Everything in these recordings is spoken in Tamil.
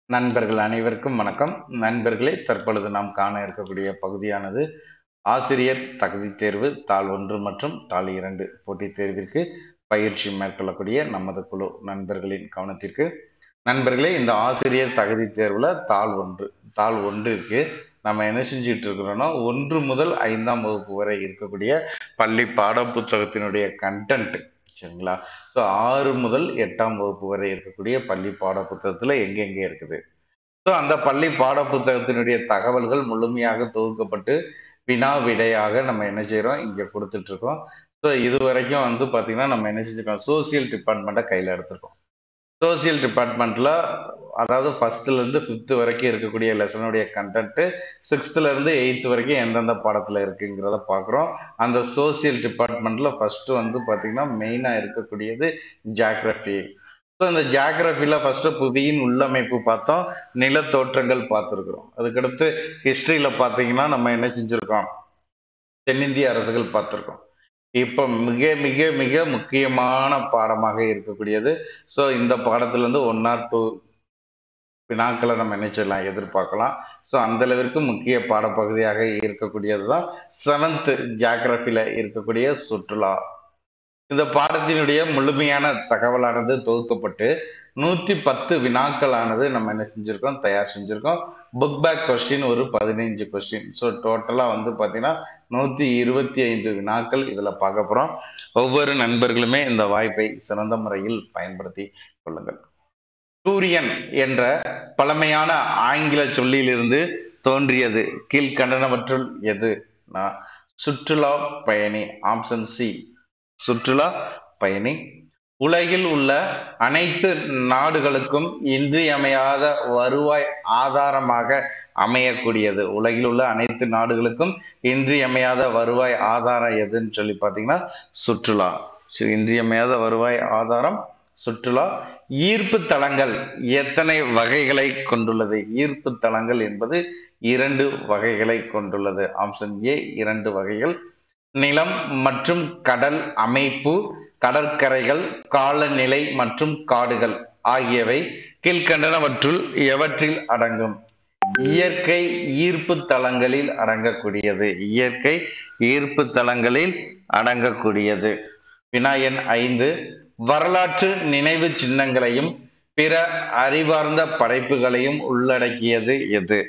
நண்பர்கள் அனைவருக்கும் வணக்கம் நண்பர்களே தற்பொழுது நாம் காண இருக்கக்கூடிய பகுதியானது ஆசிரியர் தகுதி தேர்வு தாள் ஒன்று மற்றும் தாள் இரண்டு போட்டித் தேர்விற்கு பயிற்சி மேற்கொள்ளக்கூடிய நமது குழு நண்பர்களின் கவனத்திற்கு நண்பர்களே இந்த ஆசிரியர் தகுதி தேர்வுல தாள் ஒன்று தாள் ஒன்றிற்கு நம்ம என்ன செஞ்சுட்டு இருக்கிறோம்னா ஒன்று முதல் ஐந்தாம் வகுப்பு வரை இருக்கக்கூடிய பள்ளி பாடப்புத்தகத்தினுடைய கண்டென்ட் சரிங்களா ஸோ ஆறு முதல் எட்டாம் வகுப்பு வரை இருக்கக்கூடிய பள்ளி பாடப்புத்தகத்தில் எங்கெங்கே இருக்குது ஸோ அந்த பள்ளி பாடப்புத்தகத்தினுடைய தகவல்கள் முழுமையாக தொகுக்கப்பட்டு வினா விடையாக நம்ம என்ன செய்கிறோம் இங்கே கொடுத்துட்டு இருக்கோம் ஸோ இது வரைக்கும் வந்து பார்த்தீங்கன்னா நம்ம என்ன செஞ்சுருக்கோம் சோசியல் டிபார்ட்மெண்ட்டை கையில் எடுத்திருக்கோம் சோசியல் டிபார்ட்மெண்ட்டில் அதாவது ஃபஸ்ட்டுலேருந்து ஃபிஃப்த்து வரைக்கும் இருக்கக்கூடிய லெசனுடைய கண்டென்ட்டு சிக்ஸ்த்துலேருந்து எயித்து வரைக்கும் எந்தெந்த பாடத்தில் இருக்குங்கிறத பார்க்குறோம் அந்த சோசியல் டிபார்ட்மெண்ட்டில் ஃபஸ்ட்டு வந்து பார்த்திங்கன்னா மெயினாக இருக்கக்கூடியது ஜாக்ரஃபி ஸோ இந்த ஜாகிரபியில் ஃபஸ்ட்டு புவியின் உள்ளமைப்பு பார்த்தோம் நிலத்தோற்றங்கள் பார்த்துருக்குறோம் அதுக்கடுத்து ஹிஸ்ட்ரியில் பார்த்தீங்கன்னா நம்ம என்ன செஞ்சுருக்கோம் தென்னிந்திய அரசுகள் பார்த்துருக்கோம் இப்போ மிக மிக மிக முக்கியமான பாடமாக இருக்கக்கூடியது ஸோ இந்த பாடத்துலேருந்து ஒன் ஆர் டூ வினாக்களை நம்ம என்ன செய்யலாம் எதிர்பார்க்கலாம் ஸோ அந்த அளவிற்கு முக்கிய பாடப்பகுதியாக இருக்கக்கூடியது தான் செவன்த்து ஜாகிரபியில் இருக்கக்கூடிய சுற்றுலா இந்த பாடத்தினுடைய முழுமையான தகவலானது தொகுக்கப்பட்டு நூற்றி பத்து வினாக்களானது நம்ம என்ன செஞ்சுருக்கோம் தயார் செஞ்சுருக்கோம் புக் பேக் கொஸ்டின் ஒரு பதினைஞ்சு கொஸ்டின் ஸோ டோட்டலாக வந்து பார்த்தீங்கன்னா நூற்றி இருபத்தி ஐந்து வினாக்கள் இதில் பார்க்க போகிறோம் ஒவ்வொரு நண்பர்களுமே இந்த வாய்ப்பை சிறந்த முறையில் பயன்படுத்தி கொள்ளுங்கள் சூரியன் என்ற பழமையான ஆங்கில சொல்லிலிருந்து தோன்றியது கீழ்கண்டனவற்றுள் எது சுற்றுலா பயணி ஆப்ஷன் சி சுற்றுலா பயணி உலகில் உள்ள அனைத்து நாடுகளுக்கும் இன்றியமையாத வருவாய் ஆதாரமாக அமையக்கூடியது உலகில் உள்ள அனைத்து நாடுகளுக்கும் இன்றியமையாத வருவாய் ஆதாரம் எதுன்னு சொல்லி பார்த்தீங்கன்னா சுற்றுலா இன்றியமையாத வருவாய் ஆதாரம் சுற்றுலா ஈர்ப்பு தலங்கள் எத்தனை வகைகளை கொண்டுள்ளது ஈர்ப்பு தலங்கள் என்பது இரண்டு வகைகளை கொண்டுள்ளது ஆப்ஷன் ஏ இரண்டு வகைகள் நிலம் மற்றும் கடல் அமைப்பு கடற்கரைகள் காலநிலை மற்றும் காடுகள் ஆகியவை கீழ்கண்டனவற்றுள் எவற்றில் அடங்கும் இயற்கை ஈர்ப்பு தலங்களில் அடங்கக்கூடியது இயற்கை ஈர்ப்பு தலங்களில் அடங்கக்கூடியது வினா எண் ஐந்து வரலாற்று நினைவு சின்னங்களையும் பிற அறிவார்ந்த படைப்புகளையும் உள்ளடக்கியது எது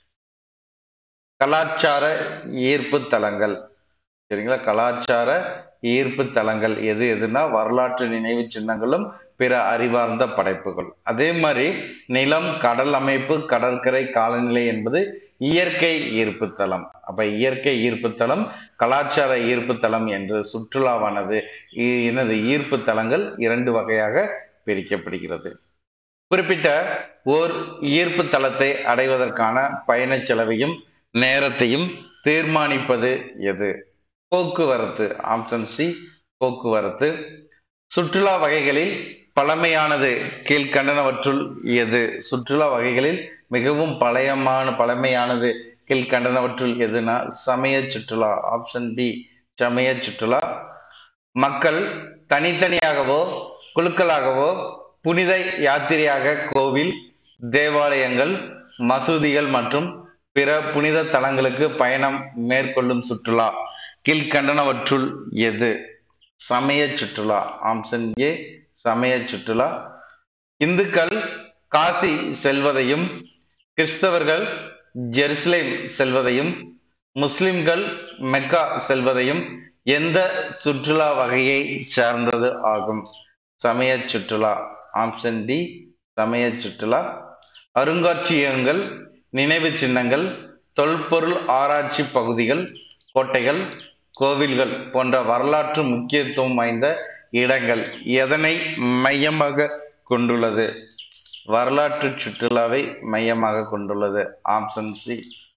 கலாச்சார ஈர்ப்பு தலங்கள் சரிங்களா கலாச்சார ஈர்ப்பு தலங்கள் எது எதுனா வரலாற்று நினைவு சின்னங்களும் பிற அறிவார்ந்த படைப்புகள் அதே மாதிரி நிலம் கடல் அமைப்பு கடற்கரை காலநிலை என்பது இயற்கை ஈர்ப்பு தலம் அப்ப இயற்கை ஈர்ப்பு தலம் கலாச்சார ஈர்ப்பு தலம் என்று சுற்றுலாவானது எனது ஈர்ப்பு தலங்கள் இரண்டு வகையாக பிரிக்கப்படுகிறது குறிப்பிட்ட ஓர் ஈர்ப்பு தலத்தை அடைவதற்கான பயண செலவையும் நேரத்தையும் தீர்மானிப்பது எது போக்குவரத்து ஆப்ஷன் சி போக்குவரத்து சுற்றுலா வகைகளில் பழமையானது கீழ்கண்டனவற்றுள் எது சுற்றுலா வகைகளில் மிகவும் பழையமான பழமையானது கீழ்கண்டனவற்றுள் எதுனா சமய சுற்றுலா ஆப்ஷன் பி சமய சுற்றுலா மக்கள் தனித்தனியாகவோ குழுக்களாகவோ புனித யாத்திரையாக கோவில் தேவாலயங்கள் மசூதிகள் மற்றும் பிற புனித தலங்களுக்கு பயணம் மேற்கொள்ளும் சுற்றுலா கீழ்கண்டனவற்றுள் எது சமய சுற்றுலா ஆப்ஷன் ஏ சமய சுற்றுலா இந்துக்கள் காசி செல்வதையும் கிறிஸ்தவர்கள் ஜெருசலேம் செல்வதையும் முஸ்லிம்கள் மெக்கா செல்வதையும் எந்த சுற்றுலா வகையை சார்ந்தது ஆகும் சமய சுற்றுலா ஆப்ஷன் டி சமய சுற்றுலா அருங்காட்சியகங்கள் நினைவு சின்னங்கள் தொல்பொருள் ஆராய்ச்சி பகுதிகள் கோட்டைகள் கோவில்கள் போன்ற வரலாற்று முக்கியத்துவம் வாய்ந்த இடங்கள் எதனை மையமாக கொண்டுள்ளது வரலாற்று சுற்றுலாவை மையமாக கொண்டுள்ளது ஆப்ஷன் சி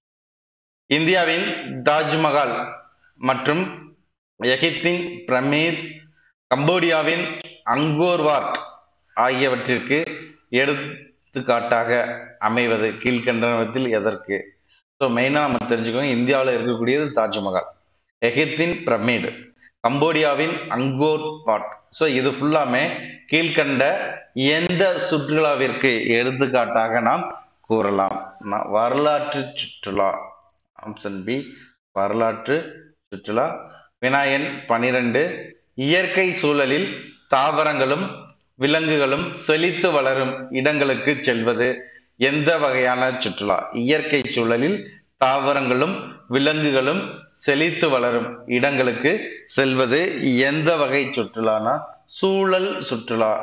இந்தியாவின் தாஜ்மஹால் மற்றும் எகிப்தின் பிரமீத் கம்போடியாவின் அங்கோர்வாட் ஆகியவற்றிற்கு எடுத்துக்காட்டாக அமைவது கீழ்கண்டனத்தில் எதற்கு ஸோ மெயினாக நம்ம தெரிஞ்சுக்கோங்க இந்தியாவில் இருக்கக்கூடியது தாஜ்மஹால் எகிப்தின் பிரமிடு கம்போடியாவின் அங்கோர் பாட் ஸோ இது ஃபுல்லாமே கீழ்கண்ட எந்த சுற்றுலாவிற்கு எடுத்துக்காட்டாக நாம் கூறலாம் ந- வரலாற்று சுற்றுலா ஆப்ஷன் பி வரலாற்று சுற்றுலா வினாயன் பனிரெண்டு இயற்கை சூழலில் தாவரங்களும் விலங்குகளும் செழித்து வளரும் இடங்களுக்கு செல்வது எந்த வகையான சுற்றுலா இயற்கை சூழலில் தாவரங்களும் விலங்குகளும் செழித்து வளரும் இடங்களுக்கு செல்வது எந்த வகை சுற்றுலானா சூழல் சுற்றுலா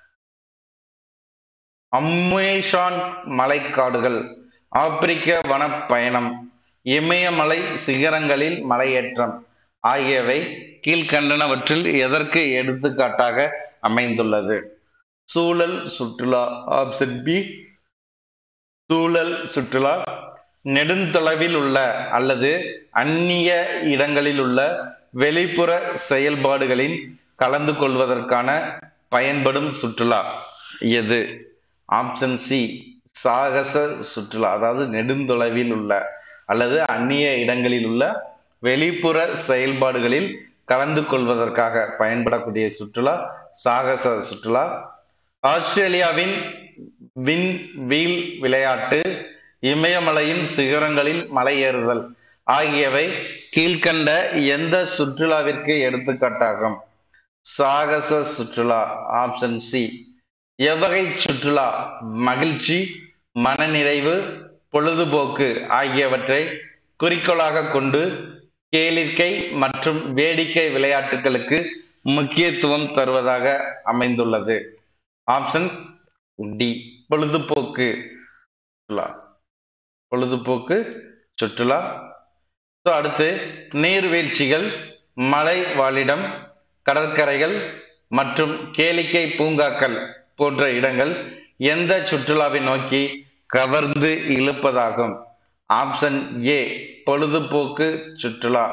அம்மேஷான் மலைக்காடுகள் ஆப்பிரிக்க வனப்பயணம் இமயமலை சிகரங்களில் மலையேற்றம் ஆகியவை கீழ்கண்டனவற்றில் எதற்கு எடுத்துக்காட்டாக அமைந்துள்ளது சூழல் சுற்றுலா ஆப்ஷன் பி சூழல் சுற்றுலா நெடுந்தொலைவில் உள்ள அல்லது அந்நிய இடங்களில் உள்ள வெளிப்புற செயல்பாடுகளில் கலந்து கொள்வதற்கான பயன்படும் சுற்றுலா எது ஆப்ஷன் சி சாகச சுற்றுலா அதாவது நெடுந்தொலைவில் உள்ள அல்லது அந்நிய இடங்களில் உள்ள வெளிப்புற செயல்பாடுகளில் கலந்து கொள்வதற்காக பயன்படக்கூடிய சுற்றுலா சாகச சுற்றுலா ஆஸ்திரேலியாவின் வின் வீல் விளையாட்டு இமயமலையின் சிகரங்களில் மலையேறுதல் ஆகியவை கீழ்கண்ட எந்த சுற்றுலாவிற்கு எடுத்துக்காட்டாகும் சாகச சுற்றுலா ஆப்ஷன் சி எவ்வகை சுற்றுலா மகிழ்ச்சி மனநிறைவு பொழுதுபோக்கு ஆகியவற்றை குறிக்கோளாக கொண்டு கேளிக்கை மற்றும் வேடிக்கை விளையாட்டுகளுக்கு முக்கியத்துவம் தருவதாக அமைந்துள்ளது ஆப்ஷன் டி பொழுதுபோக்கு சுற்றுலா பொழுதுபோக்கு சுற்றுலா ஸோ அடுத்து நீர்வீழ்ச்சிகள் மலை வாழிடம் கடற்கரைகள் மற்றும் கேளிக்கை பூங்காக்கள் போன்ற இடங்கள் எந்த சுற்றுலாவை நோக்கி கவர்ந்து இழுப்பதாகும் ஆப்ஷன் ஏ பொழுதுபோக்கு சுற்றுலா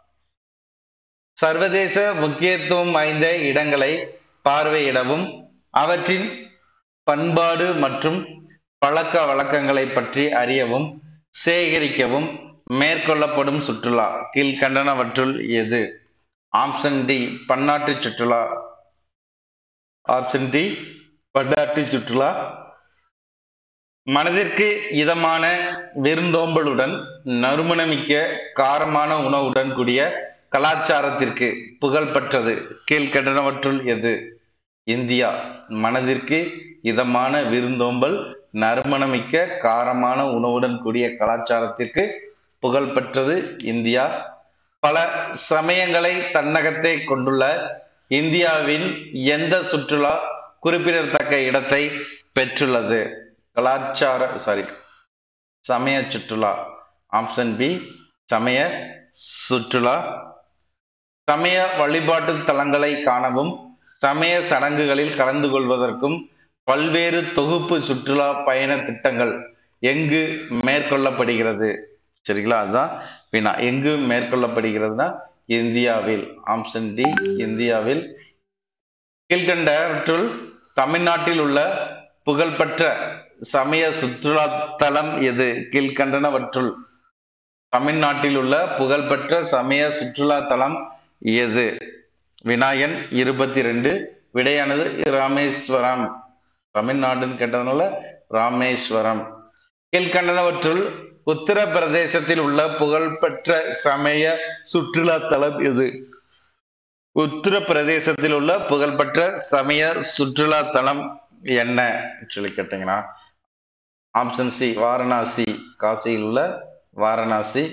சர்வதேச முக்கியத்துவம் வாய்ந்த இடங்களை பார்வையிடவும் அவற்றின் பண்பாடு மற்றும் பழக்க வழக்கங்களை பற்றி அறியவும் சேகரிக்கவும் மேற்கொள்ளப்படும் சுற்றுலா கீழ்கண்டனவற்றுள் எது ஆப்ஷன் டி பன்னாட்டு சுற்றுலா ஆப்ஷன் டி பன்னாட்டு சுற்றுலா மனதிற்கு இதமான விருந்தோம்பலுடன் நறுமணமிக்க காரமான உணவுடன் கூடிய கலாச்சாரத்திற்கு புகழ்பெற்றது கீழ்கண்டனவற்றுள் எது இந்தியா மனதிற்கு இதமான விருந்தோம்பல் நறுமணமிக்க காரமான உணவுடன் கூடிய கலாச்சாரத்திற்கு புகழ்பெற்றது இந்தியா பல சமயங்களை தன்னகத்தை கொண்டுள்ள இந்தியாவின் எந்த சுற்றுலா குறிப்பிடத்தக்க இடத்தை பெற்றுள்ளது கலாச்சார சாரி சமய சுற்றுலா ஆப்ஷன் பி சமய சுற்றுலா சமய வழிபாட்டு தலங்களை காணவும் சமய சடங்குகளில் கலந்து கொள்வதற்கும் பல்வேறு தொகுப்பு சுற்றுலா பயண திட்டங்கள் எங்கு மேற்கொள்ளப்படுகிறது சரிங்களா அதுதான் வினா எங்கு மேற்கொள்ளப்படுகிறதுனா இந்தியாவில் ஆப்ஷன் டி இந்தியாவில் கீழ்கண்டவற்றுள் தமிழ்நாட்டில் உள்ள புகழ்பெற்ற சமய சுற்றுலா தலம் எது கீழ்கண்டனவற்றுள் தமிழ்நாட்டில் உள்ள புகழ்பெற்ற சமய சுற்றுலா தலம் எது வினாயன் இருபத்தி ரெண்டு விடையானது ராமேஸ்வரம் தமிழ்நாடுன்னு கேட்டதுனால ராமேஸ்வரம் கீழ்கண்டனவற்றுள் உத்தரப்பிரதேசத்தில் உள்ள புகழ்பெற்ற சமய சுற்றுலா தலம் எது உத்தரப்பிரதேசத்தில் உள்ள புகழ்பெற்ற சமய சுற்றுலா தலம் என்ன சொல்லி கேட்டீங்கன்னா ஆப்ஷன் சி வாரணாசி காசியில் உள்ள வாரணாசி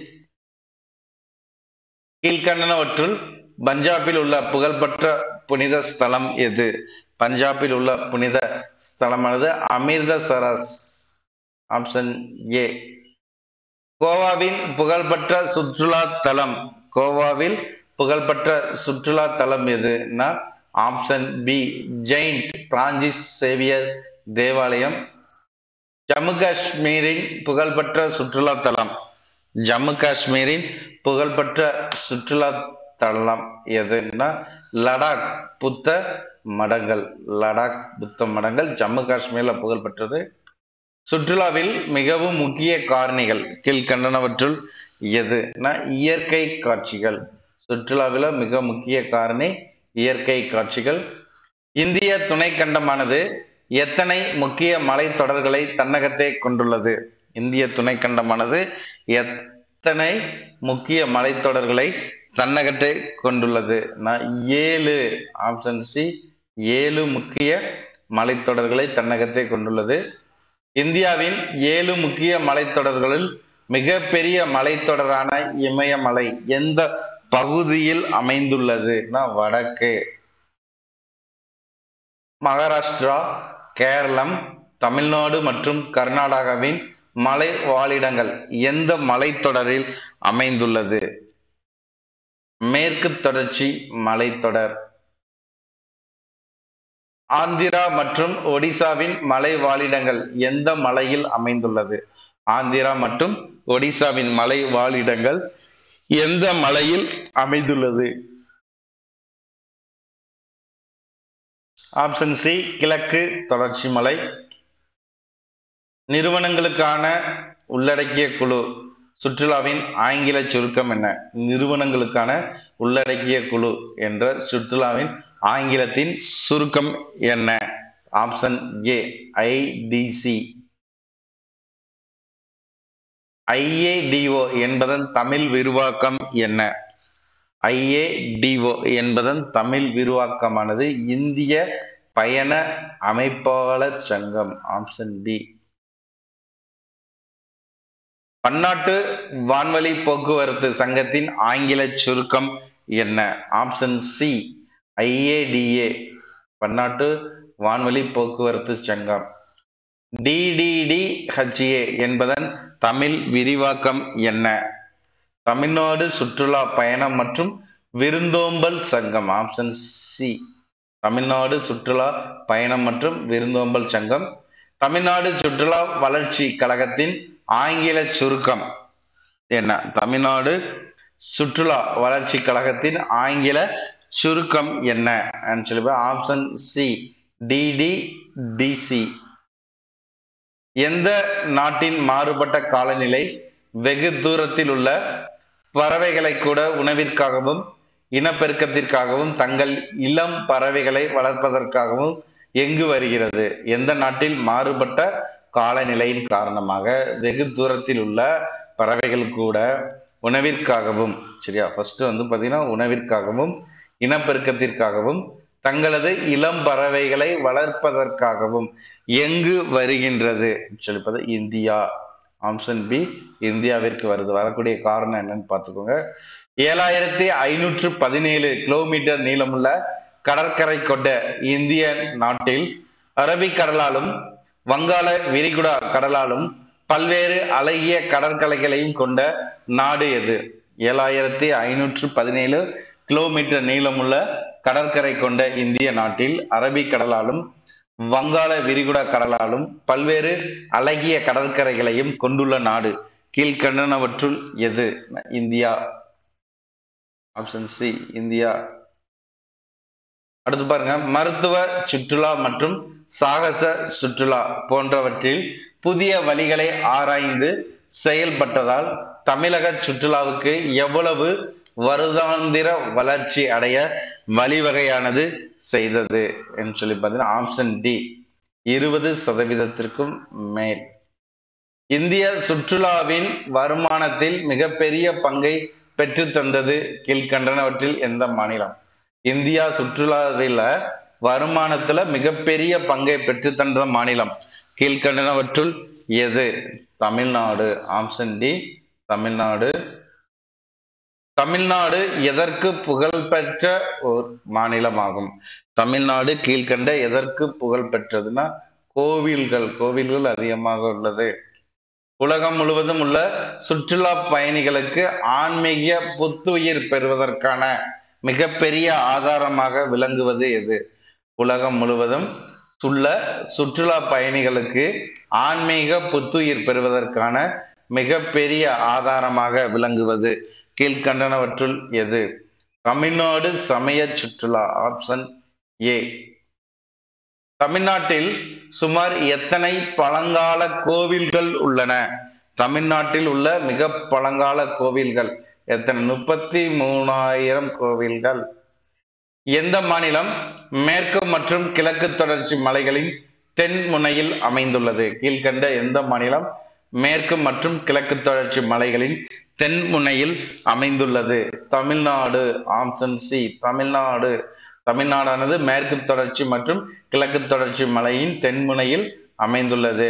கீழ்கண்டனவற்றுள் பஞ்சாபில் உள்ள புகழ்பெற்ற புனித ஸ்தலம் எது பஞ்சாபில் உள்ள புனித ஸ்தலமானது அமிர்தசரஸ் ஆப்ஷன் ஏ கோவாவின் புகழ்பெற்ற சுற்றுலா தலம் கோவாவில் புகழ்பெற்ற சுற்றுலா தலம் எதுனா option B saint Francis Xavier தேவாலயம் ஜம்மு காஷ்மீரின் புகழ்பெற்ற சுற்றுலா தலம் ஜம்மு காஷ்மீரின் புகழ்பெற்ற சுற்றுலா தலம் எதுன்னா லடாக் புத்த மடங்கள் லடாக் புத்த மடங்கள் ஜம்மு காஷ்மீர்ல புகழ்பெற்றது சுற்றுலாவில் மிகவும் முக்கிய காரணிகள் கீழ்கண்டனவற்றுள் எதுனா இயற்கை காட்சிகள் சுற்றுலாவில் மிக முக்கிய காரணி இயற்கை காட்சிகள் இந்திய துணைக்கண்டமானது எத்தனை முக்கிய மலைத்தொடர்களை தன்னகத்தே கொண்டுள்ளது இந்திய துணைக்கண்டமானது எத்தனை முக்கிய மலைத்தொடர்களை தன்னகத்தே கொண்டுள்ளது நான் ஏழு ஆப்ஷன் சி ஏழு முக்கிய மலைத்தொடர்களை தன்னகத்தே கொண்டுள்ளது இந்தியாவின் ஏழு முக்கிய மலைத்தொடர்களில் மிகப்பெரிய மலைத்தொடரான இமயமலை எந்த பகுதியில் அமைந்துள்ளது வடக்கு மகாராஷ்டிரா கேரளம் தமிழ்நாடு மற்றும் கர்நாடகாவின் மலை வாழிடங்கள் எந்த மலைத்தொடரில் அமைந்துள்ளது மேற்கு தொடர்ச்சி மலைத்தொடர் ஆந்திரா மற்றும் ஒடிசாவின் மலை வாழிடங்கள் எந்த மலையில் அமைந்துள்ளது ஆந்திரா மற்றும் ஒடிசாவின் மலை வாழிடங்கள் எந்த மலையில் அமைந்துள்ளது ஆப்ஷன் சி கிழக்கு தொடர்ச்சி மலை நிறுவனங்களுக்கான உள்ளடக்கிய குழு சுற்றுலாவின் ஆங்கில சுருக்கம் என்ன நிறுவனங்களுக்கான உள்ளடக்கிய குழு என்ற சுற்றுலாவின் ஆங்கிலத்தின் சுருக்கம் என்ன ஆப்ஷன் ஏ ஐடிசி ஐஏடிஓ என்பதன் தமிழ் விரிவாக்கம் என்ன ஐஏடிஓ என்பதன் தமிழ் விரிவாக்கமானது இந்திய பயண அமைப்பாளர் சங்கம் ஆப்ஷன் டி பன்னாட்டு வான்வழி போக்குவரத்து சங்கத்தின் ஆங்கில சுருக்கம் என்ன ஆப்ஷன் சி ஐஏடிஏ பன்னாட்டு வான்வழி போக்குவரத்து சங்கம் டிடிடிஹெச்ஏ என்பதன் தமிழ் விரிவாக்கம் என்ன தமிழ்நாடு சுற்றுலா பயணம் மற்றும் விருந்தோம்பல் சங்கம் ஆப்ஷன் சி தமிழ்நாடு சுற்றுலா பயணம் மற்றும் விருந்தோம்பல் சங்கம் தமிழ்நாடு சுற்றுலா வளர்ச்சி கழகத்தின் ஆங்கில சுருக்கம் என்ன தமிழ்நாடு சுற்றுலா வளர்ச்சி கழகத்தின் ஆங்கில சுருக்கம் என்ன சொல்லி ஆப்ஷன் சி டிடிடிசி எந்த நாட்டின் மாறுபட்ட காலநிலை வெகு தூரத்தில் உள்ள பறவைகளை கூட உணவிற்காகவும் இனப்பெருக்கத்திற்காகவும் தங்கள் இளம் பறவைகளை வளர்ப்பதற்காகவும் எங்கு வருகிறது எந்த நாட்டில் மாறுபட்ட காலநிலையின் காரணமாக வெகு தூரத்தில் உள்ள பறவைகள் கூட உணவிற்காகவும் சரியா ஃபர்ஸ்ட் வந்து பார்த்தீங்கன்னா உணவிற்காகவும் இனப்பெருக்கத்திற்காகவும் தங்களது இளம் பறவைகளை வளர்ப்பதற்காகவும் எங்கு வருகின்றது சொல்லிப்பது இந்தியா ஆப்ஷன் பி இந்தியாவிற்கு வருது வரக்கூடிய காரணம் என்னன்னு பார்த்துக்கோங்க ஏழாயிரத்தி ஐநூற்று பதினேழு கிலோமீட்டர் நீளமுள்ள கடற்கரை கொண்ட இந்திய நாட்டில் அரபிக்கடலாலும் வங்காள விரிகுடா கடலாலும் பல்வேறு அழகிய கடற்கரைகளையும் கொண்ட நாடு எது ஏழாயிரத்தி ஐநூற்று பதினேழு கிலோமீட்டர் நீளமுள்ள கடற்கரை கொண்ட இந்திய நாட்டில் அரபிக்கடலாலும் வங்காள விரிகுடா கடலாலும் பல்வேறு அழகிய கடற்கரைகளையும் கொண்டுள்ள நாடு கீழ்கண்டனவற்றுள் எது இந்தியா ஆப்ஷன் சி இந்தியா அடுத்து பாருங்க மருத்துவ சுற்றுலா மற்றும் சாகச சுற்றுலா போன்றவற்றில் புதிய வழிகளை ஆராய்ந்து செயல்பட்டதால் தமிழக சுற்றுலாவுக்கு எவ்வளவு வருடாந்திர வளர்ச்சி அடைய வழிவகையானது செய்தது என்று சொல்லி பார்த்தீங்கன்னா ஆப்ஷன் டி இருபது சதவீதத்திற்கும் மேல் இந்திய சுற்றுலாவின் வருமானத்தில் மிகப்பெரிய பங்கை பெற்று தந்தது கீழ்கண்டனவற்றில் எந்த மாநிலம் இந்தியா சுற்றுலாவில் வருமானத்துல மிகப்பெரிய பங்கை பெற்று தந்த மாநிலம் கீழ்கண்டனவற்றுள் எது தமிழ்நாடு ஆப்ஷன் டி தமிழ்நாடு தமிழ்நாடு எதற்கு புகழ்பெற்ற ஒரு மாநிலமாகும் தமிழ்நாடு கீழ்கண்ட எதற்கு புகழ் பெற்றதுன்னா கோவில்கள் கோவில்கள் அதிகமாக உள்ளது உலகம் முழுவதும் உள்ள சுற்றுலா பயணிகளுக்கு ஆன்மீக புத்துயிர் பெறுவதற்கான மிகப்பெரிய ஆதாரமாக விளங்குவது எது உலகம் முழுவதும் உள்ள சுற்றுலா பயணிகளுக்கு ஆன்மீக புத்துயிர் பெறுவதற்கான மிகப்பெரிய ஆதாரமாக விளங்குவது கீழ்கண்டனவற்றுள் எது தமிழ்நாடு சமய சுற்றுலா ஆப்ஷன் ஏ தமிழ்நாட்டில் சுமார் எத்தனை பழங்கால கோவில்கள் உள்ளன தமிழ்நாட்டில் உள்ள மிக பழங்கால கோவில்கள் எத்தனை முப்பத்தி மூணாயிரம் கோவில்கள் எந்த மாநிலம் மேற்கு மற்றும் கிழக்கு தொடர்ச்சி மலைகளின் தென் முனையில் அமைந்துள்ளது கீழ்கண்ட எந்த மாநிலம் மேற்கு மற்றும் கிழக்கு தொடர்ச்சி மலைகளின் தென் முனையில் அமைந்துள்ளது தமிழ்நாடு ஆப்ஷன் சி தமிழ்நாடு தமிழ்நாடானது மேற்கு தொடர்ச்சி மற்றும் கிழக்கு தொடர்ச்சி மலையின் தென்முனையில் அமைந்துள்ளது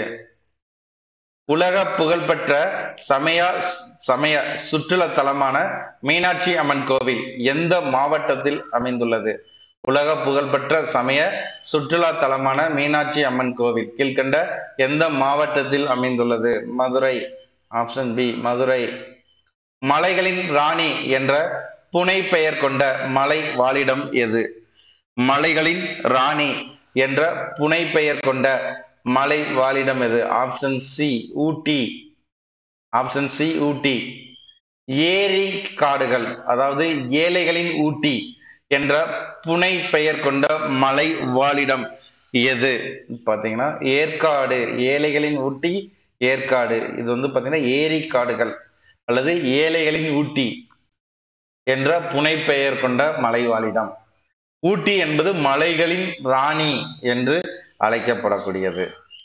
உலக புகழ்பெற்ற சமய சமய சுற்றுலா தலமான மீனாட்சி அம்மன் கோவில் எந்த மாவட்டத்தில் அமைந்துள்ளது உலக புகழ்பெற்ற சமய சுற்றுலா தலமான மீனாட்சி அம்மன் கோவில் கீழ்கண்ட எந்த மாவட்டத்தில் அமைந்துள்ளது மதுரை ஆப்ஷன் பி மதுரை மலைகளின் ராணி என்ற புனை பெயர் கொண்ட மலை வாழிடம் எது மலைகளின் ராணி என்ற புனை பெயர் கொண்ட மலை வாழிடம் எது option C Ooty option C Ooty ஏரி காடுகள் அதாவது ஏழைகளின் ஊட்டி என்ற புனை பெயர் கொண்ட மலை வாழிடம் எது பாத்தீங்கன்னா ஏற்காடு ஏழைகளின் ஊட்டி ஏற்காடு இது வந்து பாத்தீங்கன்னா ஏரி காடுகள் அல்லது ஏழைகளின் ஊட்டி என்ற புனை பெயர் கொண்ட மலை வாழிடம் ஊட்டி என்பது மலைகளின் ராணி என்று அழைக்கப்படக்கூடியது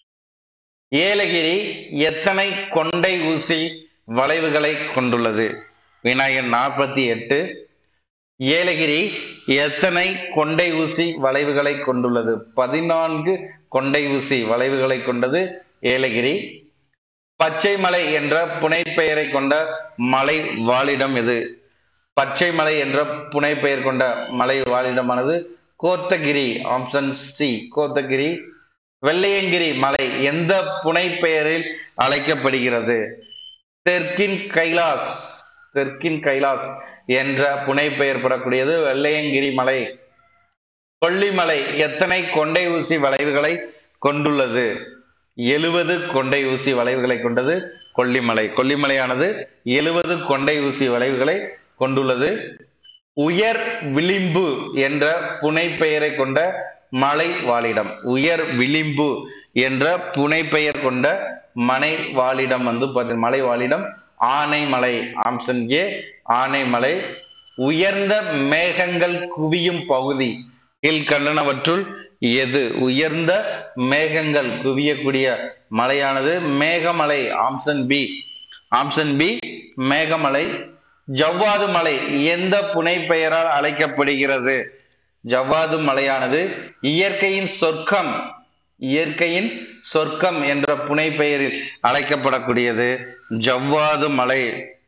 ஏலகிரி எத்தனை கொண்டை ஊசி வளைவுகளை கொண்டுள்ளது விநாயகன் நாற்பத்தி எட்டு ஏலகிரி எத்தனை கொண்டை ஊசி வளைவுகளை கொண்டுள்ளது பதினான்கு கொண்டை ஊசி வளைவுகளை கொண்டது ஏலகிரி பச்சை மலை என்ற புனைப்பெயரை கொண்ட மலை வாழிடம் எது பச்சை மலை என்ற புனைப்பெயர் கொண்ட மலை வாழிடமானது கோத்தகிரி ஆப்ஷன் சி கோத்தகிரி வெள்ளையங்கிரி மலை எந்த புனைப்பெயரில் அழைக்கப்படுகிறது தெற்கின் கைலாஸ் தெற்கின் கைலாஸ் என்ற புனைப்பெயர் பெறக்கூடியது வெள்ளையங்கிரி மலை கொல்லிமலை எத்தனை கொண்டை ஊசி வளைவுகளை கொண்டுள்ளது எழுபது கொண்டை ஊசி வளைவுகளை கொண்டது கொல்லிமலை கொல்லிமலையானது எழுபது கொண்டை ஊசி வளைவுகளை கொண்டுள்ளது உயர் விளிம்பு என்ற புனைப்பெயரை கொண்ட மலை வாழிடம் உயர் விளிம்பு என்ற புனைப்பெயர் கொண்ட மனை வாழிடம் வந்து பார்த்து மலை வாழிடம் ஆனைமலை ஆப்ஷன் ஏ ஆனைமலை உயர்ந்த மேகங்கள் குவியும் பகுதி கீழ்கண்டனவற்றுள் எது உயர்ந்த மேகங்கள் குவியக்கூடிய மலையானது Meghamalai option B option B Meghamalai Javadhu மலை எந்த புனைப்பெயரால் அழைக்கப்படுகிறது ஜவ்வாது மலையானது இயற்கையின் சொர்க்கம் இயற்கையின் சொர்க்கம் என்ற புனைப்பெயரில் அழைக்கப்படக்கூடியது ஜவ்வாது மலை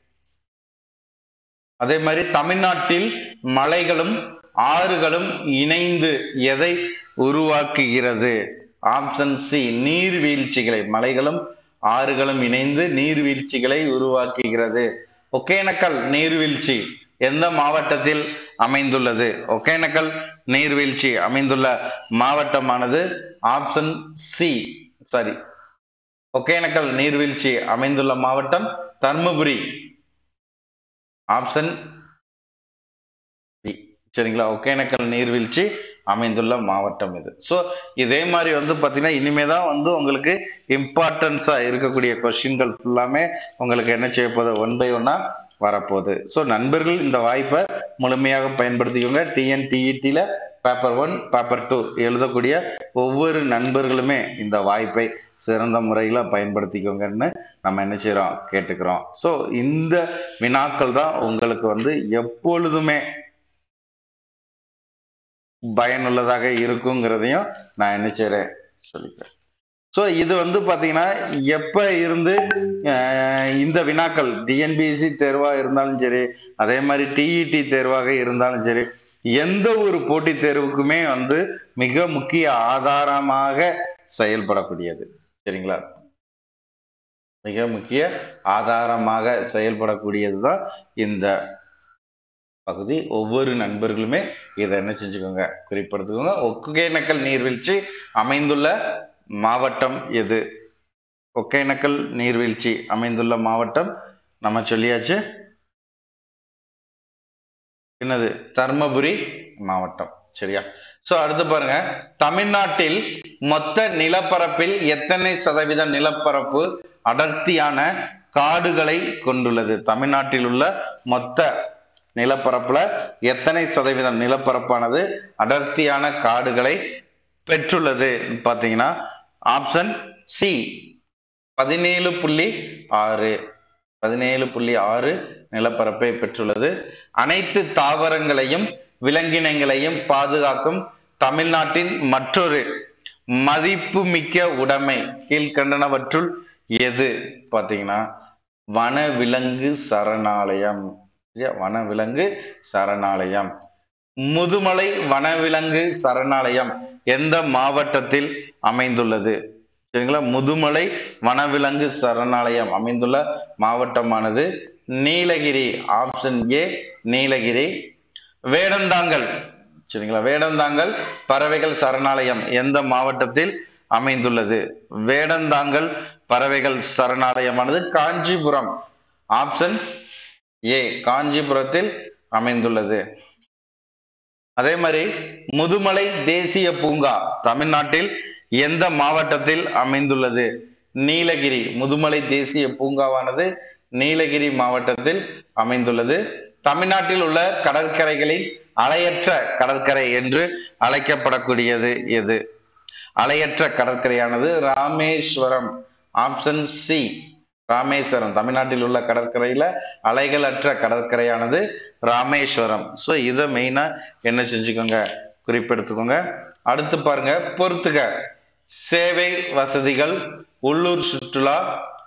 அதே மாதிரி தமிழ்நாட்டில் மலைகளும் ஆறுகளும் இணைந்து எதை உருவாக்குகிறது ஆப்ஷன் சி நீர்வீழ்ச்சிகளை மலைகளும் ஆறுகளும் இணைந்து நீர்வீழ்ச்சிகளை உருவாக்குகிறது ஒகேனக்கல் நீர்வீழ்ச்சி எந்த மாவட்டத்தில் அமைந்துள்ளது ஒகேனக்கல் நீர்வீழ்ச்சி அமைந்துள்ள மாவட்டமானது ஆப்ஷன் சி சாரி ஒகேனக்கல் நீர்வீழ்ச்சி அமைந்துள்ள மாவட்டம் தர்மபுரி ஆப்ஷன் பி சரிங்களா ஒகேனக்கல் நீர்வீழ்ச்சி அமைந்துள்ள மாவட்டம் இது ஸோ இதே மாதிரி வந்து பார்த்தீங்கன்னா இனிமே தான் வந்து உங்களுக்கு இம்பார்ட்டன்ஸாக இருக்கக்கூடிய கொஸ்டின்கள் ஃபுல்லாமே உங்களுக்கு என்ன செய்ய போகுது ஒன் பை ஒன்னாக வரப்போகுது ஸோ நண்பர்கள் இந்த வாய்ப்பை முழுமையாக பயன்படுத்திக்கோங்க டிஎன்டிஇடியில் பேப்பர் ஒன் பேப்பர் டூ எழுதக்கூடிய ஒவ்வொரு நண்பர்களுமே இந்த வாய்ப்பை சிறந்த முறையில் பயன்படுத்திக்கோங்கன்னு நம்ம என்ன செய்கிறோம் கேட்டுக்கிறோம் ஸோ இந்த வினாக்கள் தான் உங்களுக்கு வந்து எப்பொழுதுமே பயனுள்ளதாக இருக்குங்கிறதையும் நான் என்ன செய்கிறேன் சொல்லிக்கிறேன் ஸோ இது வந்து பார்த்தீங்கன்னா எப்போ இருந்து அஹ், இந்த வினாக்கள் டிஎன்பிஎஸ்சி தேர்வாக இருந்தாலும் சரி அதே மாதிரி டிஇடி தேர்வாக இருந்தாலும் சரி எந்த ஒரு போட்டித் தேர்வுக்குமே வந்து மிக முக்கிய ஆதாரமாக செயல்படக்கூடியது சரிங்களா மிக முக்கிய ஆதாரமாக செயல்படக்கூடியது தான் இந்த பகுதி ஒவ்வொரு நண்பர்களுமே இதை என்ன செஞ்சுக்கோங்க குறிப்படுத்துக்கோங்க ஒகேனக்கல் நீர்வீழ்ச்சி அமைந்துள்ள மாவட்டம் எது ஒகேனக்கல் நீர்வீழ்ச்சி அமைந்துள்ள மாவட்டம் நம்ம சொல்லியாச்சு என்னது தர்மபுரி மாவட்டம் சரியா சோ அடுத்து பாருங்க தமிழ்நாட்டில் மொத்த நிலப்பரப்பில் எத்தனை சதவீத நிலப்பரப்பு அடர்த்தியான காடுகளை கொண்டுள்ளது தமிழ்நாட்டில் உள்ள மொத்த நிலப்பரப்புல எத்தனை சதவீதம் நிலப்பரப்பானது அடர்த்தியான காடுகளை பெற்றுள்ளது பாத்தீங்கன்னா ஆப்ஷன் சி பதினேழு புள்ளி ஆறு பதினேழு புள்ளி ஆறு நிலப்பரப்பை பெற்றுள்ளது அனைத்து தாவரங்களையும் விலங்கினங்களையும் பாதுகாக்கும் தமிழ்நாட்டின் மற்றொரு மதிப்புமிக்க உடைமை கீழ்கண்டனவற்றுள் எது பாத்தீங்கன்னா வனவிலங்கு சரணாலயம் சரியா? வனவிலங்கு சரணாலயம் முதுமலை வனவிலங்கு சரணாலயம் எந்த மாவட்டத்தில் அமைந்துள்ளது சரிங்களா முதுமலை வனவிலங்கு சரணாலயம் அமைந்துள்ள மாவட்டமானது நீலகிரி ஆப்ஷன் ஏ நீலகிரி வேடந்தாங்கல் சரிங்களா வேடந்தாங்கல் பறவைகள் சரணாலயம் எந்த மாவட்டத்தில் அமைந்துள்ளது வேடந்தாங்கல் பறவைகள் சரணாலயமானது காஞ்சிபுரம் ஆப்ஷன் ஏ காஞ்சிபுரத்தில் அமைந்துள்ளது அதே மாதிரி முதுமலை தேசிய பூங்கா தமிழ்நாட்டில் எந்த மாவட்டத்தில் அமைந்துள்ளது நீலகிரி முதுமலை தேசிய பூங்காவானது நீலகிரி மாவட்டத்தில் அமைந்துள்ளது தமிழ்நாட்டில் உள்ள கடற்கரைகளில் அலையற்ற கடற்கரை என்று அழைக்கப்படக்கூடியது எது அலையற்ற கடற்கரையானது ராமேஸ்வரம் ஆப்ஷன் சி ராமேஸ்வரம் தமிழ்நாட்டில் உள்ள கடற்கரையில அலைகளற்ற கடற்கரையானது ராமேஸ்வரம் ஸோ இதை மெயினா என்ன செஞ்சுக்கோங்க குறிப்பெடுத்துக்கோங்க அடுத்து பாருங்க பொறுத்துக சேவை வசதிகள் உள்ளூர் சுற்றுலா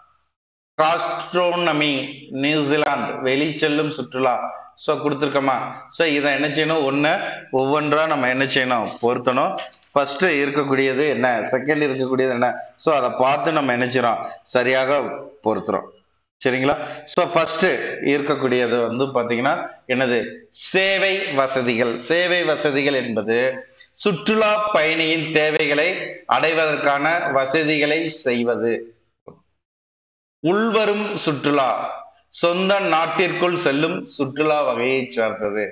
காஸ்ட்ரோனமி நியூசிலாந்து வெளி செல்லும் சுற்றுலா ஸோ கொடுத்துருக்கோமா ஸோ இதை என்ன செய்யணும் ஒன்று ஒவ்வொன்றா நம்ம என்ன செய்யணும் பொருத்தணும் ஃபர்ஸ்ட் இருக்கக்கூடியது என்ன செகண்ட் இருக்கக்கூடியது என்ன ஸோ அதை பார்த்து நம்ம என்ன செய்யறோம் சரியாக பொருத்துறோம் சரிங்களா ஸோ ஃபர்ஸ்ட் இருக்கக்கூடியது வந்து பார்த்தீங்கன்னா என்னது சேவை வசதிகள் சேவை வசதிகள் என்பது சுற்றுலா பயணியின் தேவைகளை அடைவதற்கான வசதிகளை செய்வது உள்வரும் சுற்றுலா சொந்த நாட்டிற்குள் செல்லும் சுற்றுலா வகையை சார்ந்தது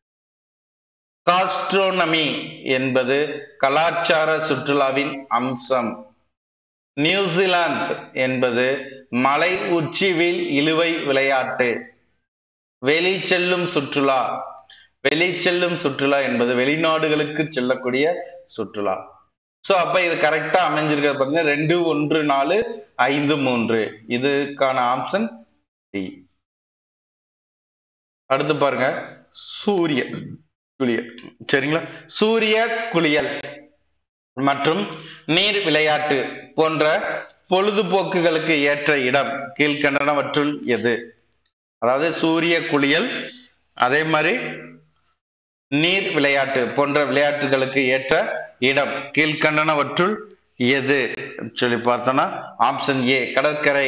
காஸ்ட்ரோனமி என்பது கலாச்சார சுற்றுலாவின் அம்சம் நியூசிலாந்து என்பது மலை உச்சிவில் இழுவை விளையாட்டு வெளி செல்லும் சுற்றுலா வெளி செல்லும் சுற்றுலா என்பது வெளிநாடுகளுக்கு செல்லக்கூடிய சுற்றுலா சோ அப்ப இது கரெக்டா அமைஞ்சிருக்கிறது பாத்தீங்கன்னா ரெண்டு ஒன்று நாலு ஐந்து மூன்று இதுக்கான ஆப்ஷன் டி அடுத்து பாருங்க சூரிய குளியல் சரிங்களா சூரிய குளியல் மற்றும் நீர் விளையாட்டு போன்ற பொழுதுபோக்குகளுக்கு ஏற்ற இடம் கீழ்கண்டனவற்றுள் எது அதாவது சூரிய குளியல் அதே மாதிரி நீர் விளையாட்டு போன்ற விளையாட்டுகளுக்கு ஏற்ற இடம் கீழ்கண்டனவற்றுள் எது சொல்லி பார்த்தோம்னா ஆப்ஷன் ஏ கடற்கரை